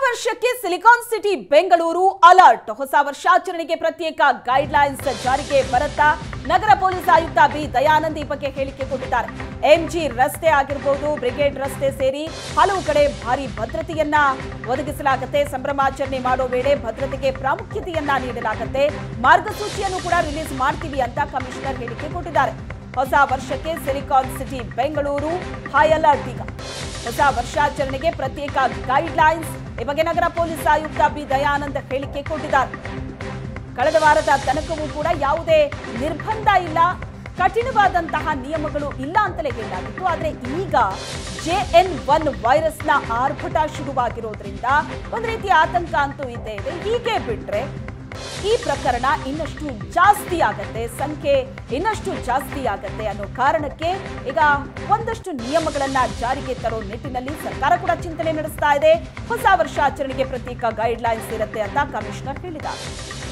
ವರ್ಷಕ್ಕೆ silicon city Bengaluru alert ಹೊಸ ವರ್ಷಾಚರಣೆಗೆ ಪ್ರತ್ಯೇಕ ಗೈಡ್ಲೈನ್ಸ್ ಜಾರಿಗೆ ಬರುತ್ತಾ ನಗರ ಪೊಲೀಸ್ ಆಯುಕ್ತ ಬಿ ದಯಾನಂದ್ ಈ ಬಗ್ಗೆ ಹೇಳಿಕೆ ಕೊಟ್ಟಿದ್ದಾರೆ ಎಂಜಿ ರಸ್ತೆ ಆಗಿರಬಹುದು ಬ್ರಿಗೇಡ್ ರಸ್ತೆ ಸೇರಿ ಹಲವು ಕಡೆ ಭಾರಿ ಭದ್ರತೆಯನ್ನ ಒದಗಿಸಲಾಗುತ್ತೆ ಸಂಭ್ರಮಾಚರಣೆ ಮಾಡೋ ವೇಳೆ ಭದ್ರತೆಗೆ ಪ್ರಾಮುಖ್ಯತೆಯನ್ನ ನೀಡಲಾಗುತ್ತೆ ಮಾರ್ಗಸೂಚಿಯನ್ನು ಕೂಡ ರಿಲೀಸ್ ಮಾಡ್ತೀವಿ ಅಂತ ಕಮಿಷನರ್ ಹೇಳಿಕೆ ಕೊಟ್ಟಿದ್ದಾರೆ ಹೊಸ ವರ್ಷಕ್ಕೆ silicon city Bengaluru high alert ಈಗ ಹೊಸ ವರ್ಷಾಚರಣೆಗೆ ಪ್ರತ್ಯೇಕ ಗೈಡ್ಲೈನ್ಸ್ ಈ ಬಗ್ಗೆ ನಗರ ಪೊಲೀಸ್ ಆಯುಕ್ತ ಬಿ ದಯಾನಂದ್ ಹೇಳಿಕೆ ಕೊಟ್ಟಿದ್ದಾರೆ ಕಳೆದ ವಾರದ ತನಕವೂ ಕೂಡ ಯಾವುದೇ ನಿರ್ಬಂಧ ಇಲ್ಲ ಕಠಿಣವಾದಂತಹ ನಿಯಮಗಳು ಇಲ್ಲ ಅಂತಲೇ ಹೇಳಲಾಗಿತ್ತು ಆದರೆ ಈಗ ಜೆ ಎನ್ ಒನ್ ವೈರಸ್ನ ಆರ್ಭಟ ಶುರುವಾಗಿರೋದ್ರಿಂದ ಒಂದು ರೀತಿಯ ಆತಂಕ ಅಂತೂ ಇದ್ದೇ ಇದೆ ಹೀಗೆ ಬಿಟ್ರೆ ಈ ಪ್ರಕರಣ ಇನ್ನಷ್ಟು ಜಾಸ್ತಿ ಆಗತ್ತೆ ಸಂಖ್ಯೆ ಇನ್ನಷ್ಟು ಜಾಸ್ತಿ ಆಗತ್ತೆ ಅನ್ನೋ ಕಾರಣಕ್ಕೆ ಈಗ ಒಂದಷ್ಟು ನಿಯಮಗಳನ್ನ ಜಾರಿಗೆ ತರೋ ನಿಟ್ಟಿನಲ್ಲಿ ಸರ್ಕಾರ ಕೂಡ ಚಿಂತನೆ ನಡೆಸ್ತಾ ಇದೆ ಹೊಸ ವರ್ಷಾಚರಣೆಗೆ ಪ್ರತ್ಯೇಕ ಗೈಡ್ಲೈನ್ಸ್ ಇರುತ್ತೆ ಅಂತ ಕಮಿಷನರ್ ಹೇಳಿದ್ದಾರೆ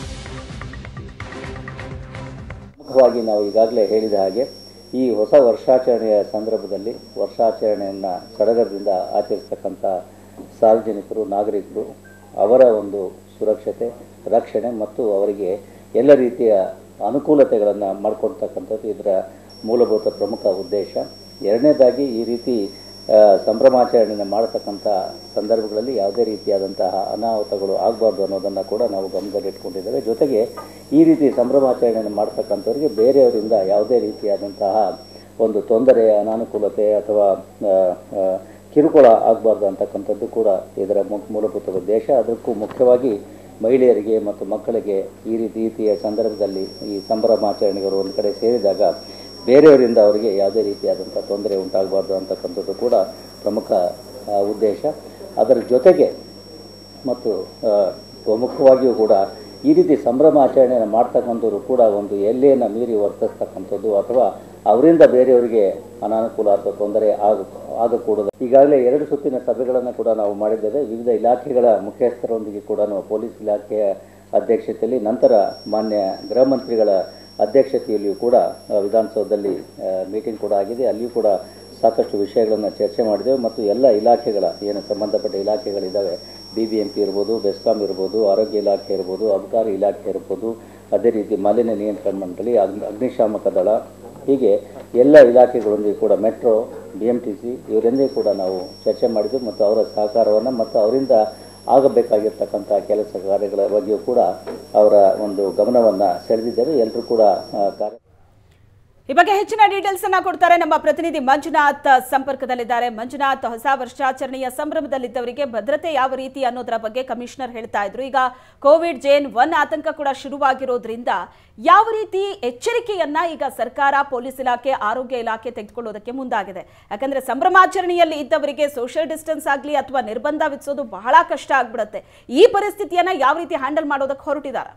ಮುಖವಾಗಿ ನಾವು ಈಗಾಗಲೇ ಹೇಳಿದ ಹಾಗೆ ಈ ಹೊಸ ವರ್ಷಾಚರಣೆಯ ಸಂದರ್ಭದಲ್ಲಿ ವರ್ಷಾಚರಣೆಯನ್ನು ಸಡಗರದಿಂದ ಆಚರಿಸ್ತಕ್ಕಂಥ ಸಾರ್ವಜನಿಕರು ನಾಗರಿಕರು ಅವರ ಒಂದು ಸುರಕ್ಷತೆ ರಕ್ಷಣೆ ಮತ್ತು ಅವರಿಗೆ ಎಲ್ಲ ರೀತಿಯ ಅನುಕೂಲತೆಗಳನ್ನು ಮಾಡಿಕೊಡ್ತಕ್ಕಂಥದ್ದು ಇದರ ಮೂಲಭೂತ ಪ್ರಮುಖ ಉದ್ದೇಶ ಎರಡನೇದಾಗಿ ಈ ರೀತಿ ಆ, ಸಂಭ್ರಮಾಚರಣೆಯನ್ನು ಮಾಡತಕ್ಕಂಥ ಸಂದರ್ಭಗಳಲ್ಲಿ ಯಾವುದೇ ರೀತಿಯಾದಂತಹ ಅನಾಹುತಗಳು ಆಗಬಾರ್ದು ಅನ್ನೋದನ್ನು ಕೂಡ ನಾವು ಗಮನದಲ್ಲಿಟ್ಕೊಂಡಿದ್ದೇವೆ ಜೊತೆಗೆ ಈ ರೀತಿ ಸಂಭ್ರಮಾಚರಣೆಯನ್ನು ಮಾಡ್ತಕ್ಕಂಥವ್ರಿಗೆ ಬೇರೆಯವರಿಂದ ಯಾವುದೇ ರೀತಿಯಾದಂತಹ ಒಂದು ತೊಂದರೆ ಅನಾನುಕೂಲತೆ ಅಥವಾ ಆ, ಆ, ಕಿರುಕುಳ ಆಗಬಾರ್ದು ಅಂತಕ್ಕಂಥದ್ದು ಕೂಡ ಇದರ ಮು- ಮೂಲಭೂತ ಉದ್ದೇಶ ಅದಕ್ಕೂ ಮುಖ್ಯವಾಗಿ ಮಹಿಳೆಯರಿಗೆ ಮತ್ತು ಮಕ್ಕಳಿಗೆ ಈ ರೀತಿ ರೀತಿಯ ಸಂದರ್ಭದಲ್ಲಿ ಈ ಸಂಭ್ರಮಾಚರಣೆಗಳು ಒಂದು ಕಡೆ ಸೇರಿದಾಗ ಬೇರೆಯವರಿಂದ ಅವರಿಗೆ ಯಾವುದೇ ರೀತಿಯಾದಂಥ ತೊಂದರೆ ಉಂಟಾಗಬಾರ್ದು ಅಂತಕ್ಕಂಥದ್ದು ಕೂಡ ಪ್ರಮುಖ ಆ, ಉದ್ದೇಶ ಅದರ ಜೊತೆಗೆ ಮತ್ತು ಆ, ಪ್ರಮುಖವಾಗಿಯೂ ಕೂಡ ಈ ರೀತಿ ಸಂಭ್ರಮಾಚರಣೆಯನ್ನು ಮಾಡ್ತಕ್ಕಂಥವ್ರು ಕೂಡ ಒಂದು ಎಲ್ಲೆಯನ್ನು ಮೀರಿ ವರ್ತಿಸ್ತಕ್ಕಂಥದ್ದು ಅಥವಾ ಅವರಿಂದ ಬೇರೆಯವರಿಗೆ ಅನಾನುಕೂಲ ಅಥವಾ ತೊಂದರೆ ಆಗ ಆಗಕೂಡದು ಈಗಾಗಲೇ ಎರಡು ಸುತ್ತಿನ ಸಭೆಗಳನ್ನು ಕೂಡ ನಾವು ಮಾಡಿದ್ದೇವೆ ವಿವಿಧ ಇಲಾಖೆಗಳ ಮುಖ್ಯಸ್ಥರೊಂದಿಗೆ ಕೂಡ ನಾವು ಪೊಲೀಸ್ ಇಲಾಖೆಯ ಅಧ್ಯಕ್ಷತೆಯಲ್ಲಿ ನಂತರ ಮಾನ್ಯ ಗೃಹ ಮಂತ್ರಿಗಳ ಅಧ್ಯಕ್ಷತೆಯಲ್ಲಿಯೂ ಕೂಡ ಆ, ವಿಧಾನಸೌಧದಲ್ಲಿ ಮೀಟಿಂಗ್ ಕೂಡ ಆಗಿದೆ ಅಲ್ಲಿಯೂ ಕೂಡ ಸಾಕಷ್ಟು ವಿಷಯಗಳನ್ನು ಚರ್ಚೆ ಮಾಡಿದೆವು ಮತ್ತು ಎಲ್ಲ ಇಲಾಖೆಗಳ ಏನು ಸಂಬಂಧಪಟ್ಟ ಇಲಾಖೆಗಳಿದ್ದಾವೆ ಬಿ ಬಿ ಎಂ ಪಿ ಇರ್ಬೋದು ಬೆಸ್ಕಾಂ ಇರ್ಬೋದು ಆರೋಗ್ಯ ಇಲಾಖೆ ಇರ್ಬೋದು ಅಬಕಾರಿ ಇಲಾಖೆ ಇರ್ಬೋದು ಅದೇ ರೀತಿ ಮಾಲಿನ್ಯ ನಿಯಂತ್ರಣ ಮಂಡಳಿ ಅಗ್ನಿ ಅಗ್ನಿಶಾಮಕ ದಳ ಹೀಗೆ ಎಲ್ಲ ಇಲಾಖೆಗಳೊಂದಿಗೆ ಕೂಡ metro B M T C ಇವರೊಂದಿಗೆ ಕೂಡ ನಾವು ಚರ್ಚೆ ಮಾಡಿದ್ವಿ ಮತ್ತು ಅವರ ಸಹಕಾರವನ್ನು ಮತ್ತು ಅವರಿಂದ ಆಗಬೇಕಾಗಿರ್ತಕ್ಕಂಥ ಕೆಲಸ ಕಾರ್ಯಗಳ ಬಗ್ಗೆಯೂ ಕೂಡ ಅವರ ಒಂದು ಗಮನವನ್ನು ಸೆಳೆದಿದ್ದೇವೆ ಎಲ್ಲರೂ ಕೂಡ ಆ, ಕಾರ್ಯ ಈ ಬಗ್ಗೆ ಹೆಚ್ಚಿನ ಡೀಟೇಲ್ಸ್ ಅನ್ನ ಕೊಡ್ತಾರೆ ನಮ್ಮ ಪ್ರತಿನಿಧಿ ಮಂಜುನಾಥ್ ಸಂಪರ್ಕದಲ್ಲಿದ್ದಾರೆ ಮಂಜುನಾಥ್ ಹೊಸ ವರ್ಷಾಚರಣೆಯ ಸಂಭ್ರಮದಲ್ಲಿದ್ದವರಿಗೆ ಭದ್ರತೆ ಯಾವ ರೀತಿ ಅನ್ನೋದರ ಬಗ್ಗೆ ಕಮಿಷನರ್ ಹೇಳ್ತಾ ಇದ್ರು ಈಗ ಕೋವಿಡ್ ಜೇನ್ ಒನ್ ಆತಂಕ ಕೂಡ ಶುರುವಾಗಿರೋದ್ರಿಂದ ಯಾವ ರೀತಿ ಎಚ್ಚರಿಕೆಯನ್ನ ಈಗ ಸರ್ಕಾರ ಪೊಲೀಸ್ ಇಲಾಖೆ ಆರೋಗ್ಯ ಇಲಾಖೆ ತೆಗೆದುಕೊಳ್ಳೋದಕ್ಕೆ ಮುಂದಾಗಿದೆ ಯಾಕಂದ್ರೆ ಸಂಭ್ರಮಾಚರಣೆಯಲ್ಲಿ ಇದ್ದವರಿಗೆ ಸೋಷಿಯಲ್ ಡಿಸ್ಟೆನ್ಸ್ ಆಗಲಿ ಅಥವಾ ನಿರ್ಬಂಧ ವಿಧಿಸೋದು ಬಹಳ ಕಷ್ಟ ಆಗ್ಬಿಡುತ್ತೆ ಈ ಪರಿಸ್ಥಿತಿಯನ್ನ ಯಾವ ರೀತಿ ಹ್ಯಾಂಡಲ್ ಮಾಡೋದಕ್ಕೆ ಹೊರಟಿದ್ದಾರೆ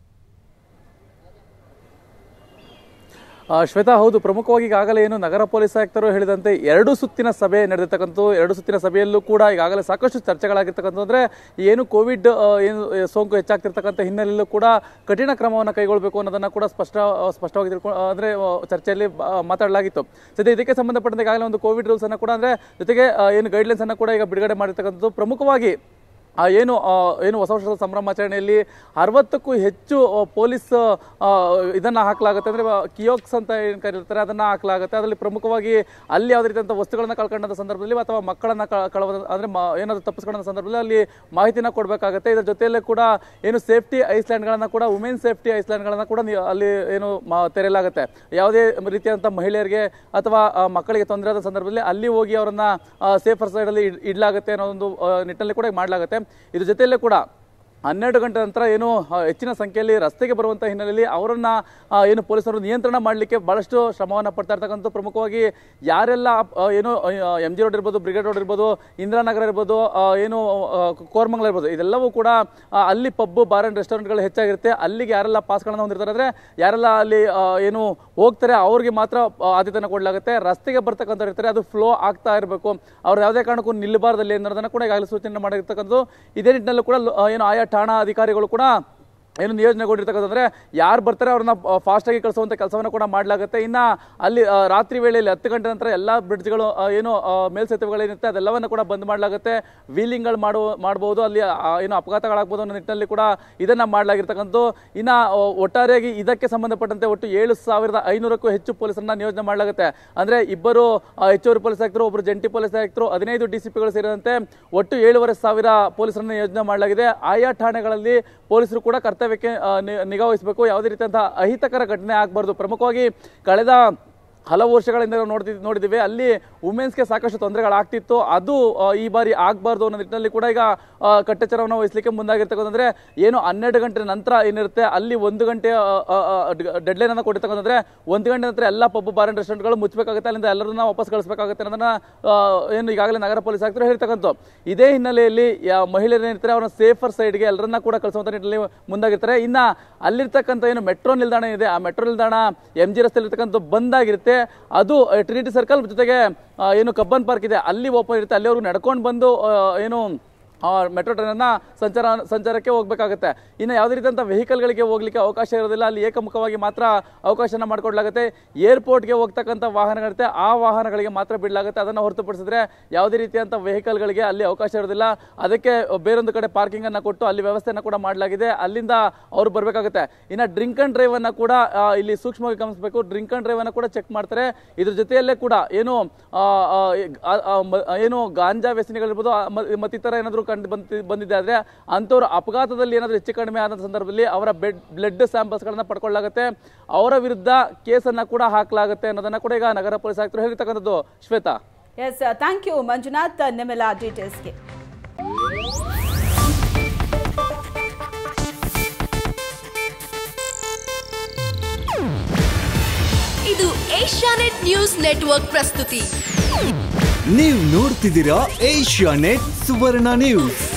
ಆ, ಶ್ವೇತಾ ಹೌದು ಪ್ರಮುಖವಾಗಿ ಈಗಾಗಲೇ ಏನು ನಗರ ಪೊಲೀಸ್ ಆಯುಕ್ತರು ಹೇಳಿದಂತೆ ಎರಡು ಸುತ್ತಿನ ಸಭೆ ನಡೆದಿರ್ತಕ್ಕಂಥ ಎರಡು ಸುತ್ತಿನ ಸಭೆಯಲ್ಲೂ ಕೂಡ ಈಗಾಗಲೇ ಸಾಕಷ್ಟು ಚರ್ಚೆಗಳಾಗಿರ್ತಕ್ಕಂಥ ಅಂದ್ರೆ ಏನು ಕೋವಿಡ್ ಆ, ಏನು ಆ, ಸೋಂಕು ಹೆಚ್ಚಾಗ್ತಿರ್ತಕ್ಕಂಥ ಹಿನ್ನೆಲೆಯಲ್ಲೂ ಕೂಡ ಕಠಿಣ ಕ್ರಮವನ್ನು ಕೈಗೊಳ್ಳಬೇಕು ಅನ್ನೋದನ್ನ ಕೂಡ ಸ್ಪಷ್ಟ ಆ, ಸ್ಪಷ್ಟವಾಗಿ ತಿಳ್ಕೊ ಅಂದ್ರೆ ಆ, ಚರ್ಚೆಯಲ್ಲಿ ಬ- ಆ, ಮಾತಾಡಲಾಗಿತ್ತು ಸದ್ಯ ಇದಕ್ಕೆ ಸಂಬಂಧಪಟ್ಟಂತೆ ಈಗಾಗಲೇ ಒಂದು ಕೋವಿಡ್ ರೂಲ್ಸ್ ಅನ್ನ ಕೂಡ ಅಂದ್ರೆ ಜೊತೆಗೆ ಆ, ಏನು ಗೈಡ್ಲೈನ್ಸ್ ಅನ್ನ ಕೂಡ ಈಗ ಬಿಡುಗಡೆ ಮಾಡಿರ್ತಕ್ಕಂಥದ್ದು ಪ್ರಮುಖವಾಗಿ ಆ ಏನು ಆ, ಏನು ಹೊಸ ವರ್ಷದ ಸಂಭ್ರಮಾಚರಣೆಯಲ್ಲಿ ಅರವತ್ತಕ್ಕೂ ಹೆಚ್ಚು ಆ, ಪೊಲೀಸ್ ಆ, ಇದನ್ನ ಹಾಕಲಾಗುತ್ತೆ ಅಂದ್ರೆ ಕಿಯೋಕ್ಸ್ ಅಂತ ಏನು ಕರೀತಾರೆ ಅದನ್ನ ಹಾಕಲಾಗುತ್ತೆ ಅದರಲ್ಲಿ ಪ್ರಮುಖವಾಗಿ ಅಲ್ಲಿ ಯಾವುದೇ ರೀತಿಯಂಥ ವಸ್ತುಗಳನ್ನ ಕಳ್ಕೊಂಡಂಥ ಸಂದರ್ಭದಲ್ಲಿ ಅಥವಾ ಮಕ್ಕಳನ್ನ ಕ- ಕಳವ ಅಂದ್ರೆ ಮ- ಏನಾದ್ರು ತಪ್ಪಿಸ್ಕೊಂಡ ಸಂದರ್ಭದಲ್ಲಿ ಅಲ್ಲಿ ಮಾಹಿತಿನ ಕೊಡಬೇಕಾಗುತ್ತೆ ಇದರ ಜೊತೆಯಲ್ಲೇ ಕೂಡ ಏನು ಸೇಫ್ಟಿ ಐಸ್ಲ್ಯಾಂಡ್ಗಳನ್ನ ಕೂಡ ವುಮೆನ್ ಸೇಫ್ಟಿ ಐಸ್ಲ್ಯಾಂಡ್ಗಳನ್ನ ಕೂಡ ನೀವು ಅಲ್ಲಿ ಏನು ಮ- ತೆರೆಯಲಾಗುತ್ತೆ ಯಾವುದೇ ರೀತಿಯಾದಂಥ ಮಹಿಳೆಯರಿಗೆ ಅಥವಾ ಆ, ಮಕ್ಕಳಿಗೆ ತೊಂದರೆ ಆದ ಸಂದರ್ಭದಲ್ಲಿ ಅಲ್ಲಿ ಹೋಗಿ ಅವರನ್ನ ಸೇಫರ್ ಸೈಡಲ್ಲಿ ಇಡಲಾಗುತ್ತೆ ಅನ್ನೋ ಒಂದು ಆ, ನಿಟ್ಟಿನಲ್ಲಿ ಕೂಡ ಮಾಡಲಾಗುತ್ತೆ ಇದ್ರ ಜೊತೆಯಲ್ಲೇ ಕೂಡ ಹನ್ನೆರಡು ಗಂಟೆ ನಂತರ ಏನು ಆ, ಹೆಚ್ಚಿನ ಸಂಖ್ಯೆಯಲ್ಲಿ ರಸ್ತೆಗೆ ಬರುವಂಥ ಹಿನ್ನೆಲೆಯಲ್ಲಿ ಅವರನ್ನ ಆ, ಏನು ಪೊಲೀಸರು ನಿಯಂತ್ರಣ ಮಾಡಲಿಕ್ಕೆ ಬಹಳಷ್ಟು ಶ್ರಮವನ್ನು ಪಡ್ತಾ ಇರ್ತಕ್ಕಂಥ ಪ್ರಮುಖವಾಗಿ ಯಾರೆಲ್ಲ ಆ, ಏನು ಎಂ ಜಿ ರೋಡ್ ಇರ್ಬೋದು ಬ್ರಿಗೇಡ್ ರೋಡ್ ಇರ್ಬೋದು ಇಂದಿರಾನಗರ ಇರ್ಬೋದು ಆ, ಏನು ಆ, ಕೋರಮಂಗಲ ಇರ್ಬೋದು ಇದೆಲ್ಲವೂ ಕೂಡ ಆ, ಅಲ್ಲಿ ಪಬ್ಬು ಬಾರ್ ಆ್ಯಂಡ್ ರೆಸ್ಟೋರೆಂಟ್ಗಳು ಹೆಚ್ಚಾಗಿರುತ್ತೆ ಅಲ್ಲಿಗೆ ಯಾರೆಲ್ಲ ಪಾಸ್ಗಳನ್ನು ಹೊಂದಿರ್ತಾರೆ ಅಂದರೆ ಯಾರೆಲ್ಲ ಅಲ್ಲಿ ಆ, ಏನು ಹೋಗ್ತಾರೆ ಅವ್ರಿಗೆ ಮಾತ್ರ ಆ, ಆದ್ಯತೆಯನ್ನು ಕೊಡಲಾಗುತ್ತೆ ರಸ್ತೆಗೆ ಬರ್ತಕ್ಕಂಥವ್ರು ಇರ್ತಾರೆ ಅದು ಫ್ಲೋ ಆಗ್ತಾ ಇರಬೇಕು ಅವ್ರು ಯಾವುದೇ ಕಾರಣಕ್ಕೂ ನಿಲ್ಲಬಾರ್ದಲ್ಲಿ ಅನ್ನೋದನ್ನು ಕೂಡ ಈಗಾಗಲೇ ಸೂಚನೆ ಮಾಡಿರ್ತಕ್ಕಂಥದ್ದು ಇದೇ ನಿಟ್ಟಿನಲ್ಲೂ ಕೂಡ ಲ- ಆ, ಏನು ಆಯಾ ಠಾಣಾ ಅಧಿಕಾರಿಗಳು ಕೂಡ ಏನು ನಿಯೋಜನೆಗೊಂಡಿರ್ತಕ್ಕಂಥದ್ರೆ ಯಾರು ಬರ್ತಾರೆ ಅವ್ರನ್ನ ಫಾಸ್ಟಾಗಿ ಕಳಿಸುವಂಥ ಕೆಲಸವನ್ನು ಕೂಡ ಮಾಡಲಾಗುತ್ತೆ ಇನ್ನು ಅಲ್ಲಿ ಆ, ರಾತ್ರಿ ವೇಳೆಯಲ್ಲಿ ಹತ್ತು ಗಂಟೆ ನಂತರ ಎಲ್ಲ ಬ್ರಿಡ್ಜ್ಗಳು ಆ, ಏನು ಆ, ಮೇಲ್ಸೇತುವೆಗಳೇನಿರುತ್ತೆ ಅದೆಲ್ಲವನ್ನು ಕೂಡ ಬಂದ್ ಮಾಡಲಾಗುತ್ತೆ ವೀಲಿಂಗ್ಗಳು ಮಾಡುವ ಮಾಡ್ಬೋದು ಅಲ್ಲಿ ಆ, ಏನು ಅಪಘಾತಗಳಾಗ್ಬೋದು ಅನ್ನೋ ನಿಟ್ಟಿನಲ್ಲಿ ಕೂಡ ಇದನ್ನ ಮಾಡಲಾಗಿರ್ತಕ್ಕಂಥದ್ದು ಇನ್ನು ಆ, ಒಟ್ಟಾರೆಯಾಗಿ ಇದಕ್ಕೆ ಸಂಬಂಧಪಟ್ಟಂತೆ ಒಟ್ಟು ಏಳು ಸಾವಿರದ ಐನೂರಕ್ಕೂ ಹೆಚ್ಚು ಪೊಲೀಸರನ್ನ ನಿಯೋಜನೆ ಮಾಡಲಾಗುತ್ತೆ ಅಂದ್ರೆ ಇಬ್ಬರು ಆ, ಹೆಚ್ಚುವರಿ ಪೊಲೀಸ್ ಆಯುಕ್ತರು ಒಬ್ಬರು ಜಂಟಿ ಪೊಲೀಸ್ ಆಯುಕ್ತರು ಹದಿನೈದು ಡಿಸಿಪಿಗಳು ಸೇರಿದಂತೆ ಒಟ್ಟು ಏಳುವರೆ ಸಾವಿರ ಪೊಲೀಸರನ್ನ ನಿಯೋಜನೆ ಮಾಡಲಾಗಿದೆ ಆಯಾ ಠಾಣೆಗಳಲ್ಲಿ ಪೊಲೀಸರು ಕೂಡ ಕರ್ತವ್ಯಕ್ಕೆ ಆ, ನಿ- ನಿಗಾ ವಹಿಸಬೇಕು ಯಾವುದೇ ರೀತಿಯಂತಹ ಅಹಿತಕರ ಘಟನೆ ಆಗಬಾರ್ದು ಪ್ರಮುಖವಾಗಿ ಕಳೆದ ಹಲವು ವರ್ಷಗಳಿಂದ ನಾವು ನೋಡ್ತಿ ನೋಡಿದ್ದೀವಿ ಅಲ್ಲಿ ವುಮೆನ್ಸ್ಗೆ ಸಾಕಷ್ಟು ತೊಂದರೆಗಳಾಗ್ತಿತ್ತು ಅದು ಆ, ಈ ಬಾರಿ ಆಗಬಾರ್ದು ಅನ್ನೋ ನಿಟ್ಟಿನಲ್ಲಿ ಕೂಡ ಈಗ ಆ, ಕಟ್ಟೆಚ್ಚರವನ್ನು ವಹಿಸಲಿಕ್ಕೆ ಮುಂದಾಗಿರ್ತಕ್ಕಂಥದ್ರೆ ಏನು ಹನ್ನೆರಡು ಗಂಟೆ ನಂತರ ಏನಿರುತ್ತೆ ಅಲ್ಲಿ ಒಂದು ಗಂಟೆ ಡೆಡ್ಲೈನ್ ಅನ್ನು ಕೊಟ್ಟಿರ್ತಕ್ಕಂಥದ್ರೆ ಒಂದು ಗಂಟೆ ನಂತರ ಎಲ್ಲ ಪಬ್ ಬಾರ್ ಅಂಡ್ ರೆಸ್ಟೋರೆಂಟ್ಗಳು ಮುಚ್ಚಬೇಕಾಗುತ್ತೆ ಅಲ್ಲಿಂದ ಎಲ್ಲರನ್ನ ವಾಪಸ್ ಕಳಿಸಬೇಕಾಗುತ್ತೆ ಅನ್ನೋದನ್ನ ಆ, ಏನು ಈಗಾಗಲೇ ನಗರ ಪೊಲೀಸ್ ಆಯುಕ್ತರು ಹೇಳ್ತಕ್ಕಂಥ ಇದೇ ಹಿನ್ನೆಲೆಯಲ್ಲಿ ಯಾ- ಮಹಿಳೆಯರು ಏನಿರ್ತಾರೆ ಅವ್ರನ್ನ ಸೇಫರ್ ಸೈಡ್ಗೆ ಎಲ್ಲರನ್ನ ಕೂಡ ಕಳಿಸುವಂತ ನಿಟ್ಟಿನಲ್ಲಿ ಮುಂದಾಗಿರ್ತಾರೆ ಇನ್ನ ಅಲ್ಲಿರ್ತಕ್ಕಂಥ ಏನು ಮೆಟ್ರೋ ನಿಲ್ದಾಣ ಇದೆ ಆ ಮೆಟ್ರೋ ನಿಲ್ದಾಣ ಎಂ ಜಿ ರಸ್ತೆಯಲ್ಲಿ ಇರ್ತಕ್ಕಂಥ ಬಂದ್ ಆಗಿರುತ್ತೆ ಅದು ಟ್ರಿನಿಟಿ ಸರ್ಕಲ್ ಜೊತೆಗೆ ಆ, ಏನು ಕಬ್ಬನ್ ಪಾರ್ಕ್ ಇದೆ ಅಲ್ಲಿ ಓಪನ್ ಇರುತ್ತೆ ಅಲ್ಲಿವರೆಗೂ ನಡ್ಕೊಂಡು ಬಂದು ಆ, ಏನು ಮೆಟ್ರೋ ಟ್ರೈನನ್ನು ಸಂಚಾರ ಸಂಚಾರಕ್ಕೆ ಹೋಗಬೇಕಾಗುತ್ತೆ ಇನ್ನು ಯಾವುದೇ ರೀತಿಯಂಥ ವೆಹಿಕಲ್ಗಳಿಗೆ ಹೋಗ್ಲಿಕ್ಕೆ ಅವಕಾಶ ಇರೋದಿಲ್ಲ ಅಲ್ಲಿ ಏಕಮುಖವಾಗಿ ಮಾತ್ರ ಅವಕಾಶನ ಮಾಡಿಕೊಡ್ಲಾಗುತ್ತೆ ಏರ್ಪೋರ್ಟ್ಗೆ ಹೋಗ್ತಕ್ಕಂಥ ವಾಹನಗಳಿರುತ್ತೆ ಆ ವಾಹನಗಳಿಗೆ ಮಾತ್ರ ಬಿಡಲಾಗುತ್ತೆ ಅದನ್ನು ಹೊರತುಪಡಿಸಿದ್ರೆ ಯಾವುದೇ ರೀತಿಯಂಥ ವೆಹಿಕಲ್ಗಳಿಗೆ ಅಲ್ಲಿ ಅವಕಾಶ ಇರೋದಿಲ್ಲ ಅದಕ್ಕೆ ಬೇರೊಂದು ಕಡೆ ಪಾರ್ಕಿಂಗ್ ಅನ್ನ ಕೊಟ್ಟು ಅಲ್ಲಿ ವ್ಯವಸ್ಥೆಯನ್ನು ಕೂಡ ಮಾಡಲಾಗಿದೆ ಅಲ್ಲಿಂದ ಅವರು ಬರಬೇಕಾಗುತ್ತೆ ಇನ್ನು ಡ್ರಿಂಕ್ ಅಂಡ್ ಡ್ರೈವ್ ಅನ್ನ ಕೂಡ ಆ, ಇಲ್ಲಿ ಸೂಕ್ಷ್ಮವಾಗಿ ಗಮನಿಸಬೇಕು ಡ್ರಿಂಕ್ ಅಂಡ್ ಡ್ರೈವ್ ಅನ್ನ ಕೂಡ ಚೆಕ್ ಮಾಡ್ತಾರೆ ಇದ್ರ ಜೊತೆಯಲ್ಲೇ ಕೂಡ ಏನು ಆ, ಆ, ಆ, ಆ, ಮ- ಏನು ಗಾಂಜಾ ವ್ಯಸನಿಗಳಿರ್ಬೋದು ಆ, ಮ- ಮತ್ತಿತರ ಏನಾದರೂ ಕಂಡು ಬಂದು ಬಂದಿದೆ ಆದರೆ ಅಂಥವ್ರು ಅಪಘಾತದಲ್ಲಿ ಏನಾದರೂ ಹೆಚ್ಚು ಕಡಿಮೆ ಆದ ಸಂದರ್ಭದಲ್ಲಿ ಅವರ ಬೆಡ್ ಬ್ಲಡ್ ಸ್ಯಾಂಪಲ್ಸ್ಗಳನ್ನ ಪಡ್ಕೊಳ್ಳಲಾಗುತ್ತೆ ಅವರ ವಿರುದ್ಧ ಕೇಸನ್ನ ಕೂಡ ಹಾಕಲಾಗುತ್ತೆ ಅನ್ನೋದನ್ನ ಕೂಡ ಈಗ ನಗರ ಪೊಲೀಸ್ ಆಯುಕ್ತರು ಹೇಳಿರ್ತಕ್ಕಂಥದ್ದು Shweta yes thank you Manjunath ನಿಮ್ಮೆಲ್ಲ ಡೀಟೇಲ್ಸ್ಗೆ ಇದು ಏಷ್ಯಾನೆಟ್ ನ್ಯೂಸ್ ನೆಟ್ವರ್ಕ್ ಪ್ರಸ್ತುತಿ ನೀವು ನೋಡ್ತಿದ್ದೀರಾ ಏಷ್ಯಾ ನೆಟ್ ಸುವರ್ಣ ನ್ಯೂಸ್